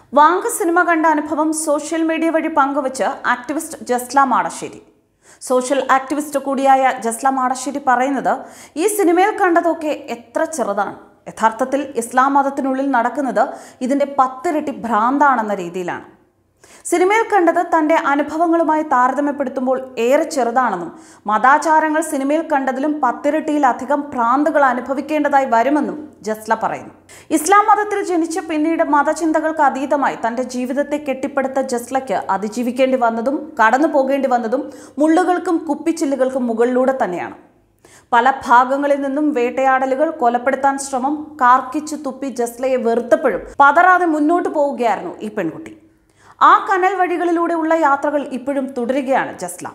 വാങ്ക് സിനിമ കണ്ട അനുഭവം സോഷ്യൽ മീഡിയ വഴി പങ്കുവച്ച് activist Jasla Madassery social activist കൂടിയായ ജസ്ല മാടശ്ശേരി പറയുന്നത് ഈ സിനിമയിൽ കണ്ടതൊക്കെ എത്ര ചെറുതാണ് യഥാർത്ഥത്തിൽ ഇസ്ലാം മതത്തിനുള്ളിൽ നടക്കുന്നത് ഇതിൻ്റെ പത്തിരട്ടി ഭ്രാന്താണെന്ന രീതിയിലാണ് സിനിമയിൽ കണ്ടത് തൻ്റെ അനുഭവങ്ങളുമായി താരതമ്യപ്പെടുത്തുമ്പോൾ ഏറെ ചെറുതാണെന്നും മതാചാരങ്ങൾ സിനിമയിൽ കണ്ടതിലും പത്തിരട്ടിയിലധികം ഭ്രാന്തുകൾ അനുഭവിക്കേണ്ടതായി വരുമെന്നും ജസ്ല പറയുന്നു ഇസ്ലാം മതത്തിൽ ജനിച്ച് പിന്നീട് മതചിന്തകൾക്ക് അതീതമായി തൻ്റെ ജീവിതത്തെ കെട്ടിപ്പടുത്ത ജസ്ലയ്ക്ക് അതിജീവിക്കേണ്ടി വന്നതും കടന്നു പോകേണ്ടി വന്നതും മുള്ളുകൾക്കും കുപ്പിച്ചില്ലുകൾക്കും മുകളിലൂടെ തന്നെയാണ് പല ഭാഗങ്ങളിൽ നിന്നും വേട്ടയാടലുകൾ കൊലപ്പെടുത്താൻ ശ്രമം കാർക്കിച്ചു തുപ്പി ജസ്ലയെ വെറുത്തപ്പോഴും പതറാതെ മുന്നോട്ട് പോവുകയായിരുന്നു ഈ പെൺകുട്ടി ആ കനൽ വഴികളിലൂടെ ഉള്ള യാത്രകൾ ഇപ്പോഴും തുടരുകയാണ് ജസ്ല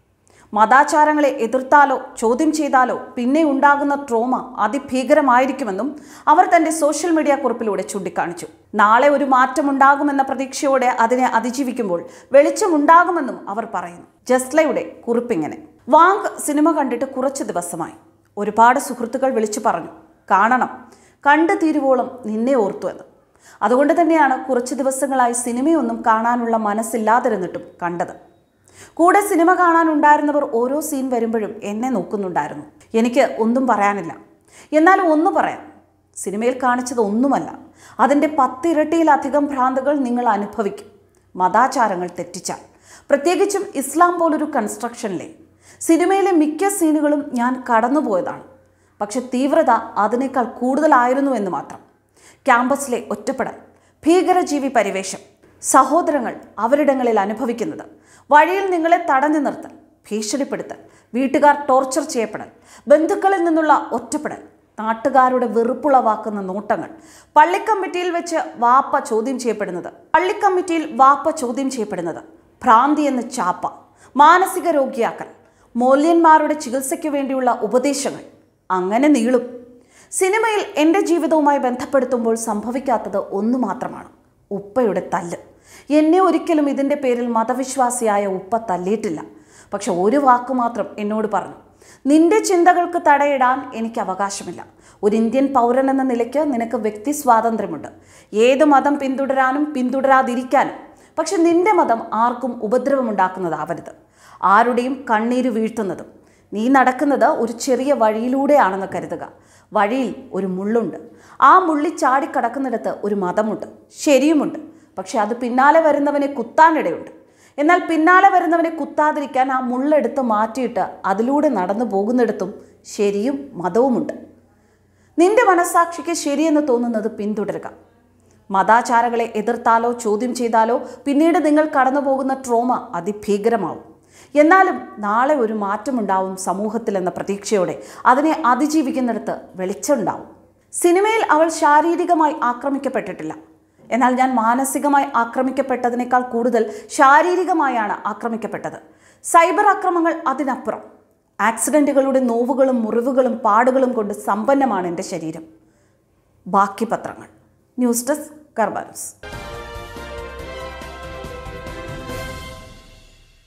മതാചാരങ്ങളെ എതിർത്താലോ ചോദ്യം ചെയ്താലോ പിന്നെ ഉണ്ടാകുന്ന ട്രോമ അതിഭീകരമായിരിക്കുമെന്നും അവർ തന്റെ സോഷ്യൽ മീഡിയ കുറിപ്പിലൂടെ ചൂണ്ടിക്കാണിച്ചു നാളെ ഒരു മാറ്റമുണ്ടാകുമെന്ന പ്രതീക്ഷയോടെ അതിനെ അതിജീവിക്കുമ്പോൾ വെളിച്ചമുണ്ടാകുമെന്നും അവർ പറയുന്നു ജസ്ലയുടെ കുറിപ്പിങ്ങനെ വാങ് സിനിമ കണ്ടിട്ട് കുറച്ച് ദിവസമായി ഒരുപാട് സുഹൃത്തുക്കൾ വിളിച്ചു പറഞ്ഞു കാണണം കണ്ടു തീരുവോളം നിന്നെ ഓർത്തു എന്ന് അതുകൊണ്ട് തന്നെയാണ് കുറച്ച് ദിവസങ്ങളായി സിനിമയൊന്നും കാണാനുള്ള മനസ്സില്ലാതിരുന്നിട്ടും കണ്ടത് കൂടെ സിനിമ കാണാനുണ്ടായിരുന്നവർ ഓരോ സീൻ വരുമ്പോഴും എന്നെ നോക്കുന്നുണ്ടായിരുന്നു എനിക്ക് ഒന്നും പറയാനില്ല എന്നാൽ ഒന്ന് പറയാം സിനിമയിൽ കാണിച്ചത് ഒന്നുമല്ല അതിൻ്റെ പത്തിരട്ടിയിലധികം ഭ്രാന്തുകൾ നിങ്ങൾ അനുഭവിക്കും മതാചാരങ്ങൾ തെറ്റിച്ചാൽ പ്രത്യേകിച്ചും ഇസ്ലാം പോലൊരു കൺസ്ട്രക്ഷനിലെ സിനിമയിലെ മിക്ക സീനുകളും ഞാൻ കടന്നുപോയതാണ് പക്ഷെ തീവ്രത അതിനേക്കാൾ കൂടുതലായിരുന്നു എന്ന് മാത്രം ക്യാമ്പസിലെ ഒറ്റപ്പെടൽ ഭീകരജീവി പരിവേഷം സഹോദരങ്ങൾ അവരിടങ്ങളിൽ അനുഭവിക്കുന്നത് വഴിയിൽ നിങ്ങളെ തടഞ്ഞു നിർത്തൽ ഭീഷണിപ്പെടുത്തൽ വീട്ടുകാർ ടോർച്ചർ ചെയ്യപ്പെടൽ ബന്ധുക്കളിൽ നിന്നുള്ള ഒറ്റപ്പെടൽ നാട്ടുകാരുടെ വെറുപ്പുളവാക്കുന്ന നോട്ടങ്ങൾ പള്ളിക്കമ്മിറ്റിയിൽ വെച്ച് വാപ്പ ചോദ്യം ചെയ്യപ്പെടുന്നത് പള്ളിക്കമ്മിറ്റിയിൽ വാപ്പ ചോദ്യം ചെയ്യപ്പെടുന്നത് ഭ്രാന്തി എന്ന് ചാപ്പ മാനസിക രോഗിയാക്കൽ മൂല്യന്മാരുടെ ചികിത്സയ്ക്ക് വേണ്ടിയുള്ള ഉപദേശങ്ങൾ അങ്ങനെ നീളും സിനിമയിൽ എൻ്റെ ജീവിതവുമായി ബന്ധപ്പെടുത്തുമ്പോൾ സംഭവിക്കാത്തത് ഒന്നു മാത്രമാണ് ഉപ്പയുടെ തല്ല് എന്നെ ഒരിക്കലും ഇതിൻ്റെ പേരിൽ മതവിശ്വാസിയായ ഉപ്പ തല്ലിയിട്ടില്ല പക്ഷെ ഒരു വാക്ക് മാത്രം എന്നോട് പറഞ്ഞു നിന്റെ ചിന്തകൾക്ക് തടയിടാൻ എനിക്ക് അവകാശമില്ല ഒരു ഇന്ത്യൻ പൗരൻ എന്ന നിലയ്ക്ക് നിനക്ക് വ്യക്തി സ്വാതന്ത്ര്യമുണ്ട് ഏത് മതം പിന്തുടരാനും പിന്തുടരാതിരിക്കാനും പക്ഷെ നിന്റെ മതം ആർക്കും ഉപദ്രവമുണ്ടാക്കുന്നതാവരുത് ആരുടെയും കണ്ണീര് വീഴ്ത്തുന്നതും നീ നടക്കുന്നത് ഒരു ചെറിയ വഴിയിലൂടെയാണെന്ന് കരുതുക വഴിയിൽ ഒരു മുള്ളുണ്ട് ആ മുള്ളി ചാടിക്കടക്കുന്നിടത്ത് ഒരു മതമുണ്ട് ശരിയുമുണ്ട് പക്ഷെ അത് പിന്നാലെ വരുന്നവനെ കുത്താനിടയുണ്ട് എന്നാൽ പിന്നാലെ വരുന്നവനെ കുത്താതിരിക്കാൻ ആ മുള്ളെടുത്ത് മാറ്റിയിട്ട് അതിലൂടെ നടന്നു പോകുന്നിടത്തും ശരിയും മതവുമുണ്ട് നിന്റെ മനസാക്ഷിക്ക് ശരിയെന്ന് തോന്നുന്നത് പിന്തുടരുക മതാചാരങ്ങളെ എതിർത്താലോ ചോദ്യം ചെയ്താലോ പിന്നീട് നിങ്ങൾ കടന്നു പോകുന്ന ട്രോമ അതിഭീകരമാവും എന്നാലും നാളെ ഒരു മാറ്റമുണ്ടാവും സമൂഹത്തിൽ എന്ന പ്രതീക്ഷയോടെ അതിനെ അതിജീവിക്കുന്നിടത്ത് വെളിച്ചമുണ്ടാവും സിനിമയിൽ അവൾ ശാരീരികമായി ആക്രമിക്കപ്പെട്ടിട്ടില്ല എന്നാൽ ഞാൻ മാനസികമായി ആക്രമിക്കപ്പെട്ടതിനേക്കാൾ കൂടുതൽ ശാരീരികമായാണ് ആക്രമിക്കപ്പെട്ടത് സൈബർ ആക്രമങ്ങൾ അതിനപ്പുറം ആക്സിഡൻറ്റുകളുടെ നോവുകളും മുറിവുകളും പാടുകളും കൊണ്ട് സമ്പന്നമാണ് എൻ്റെ ശരീരം ബാക്കി പത്രങ്ങൾ ന്യൂസ് ഡെസ്ക് കർബാൻസ്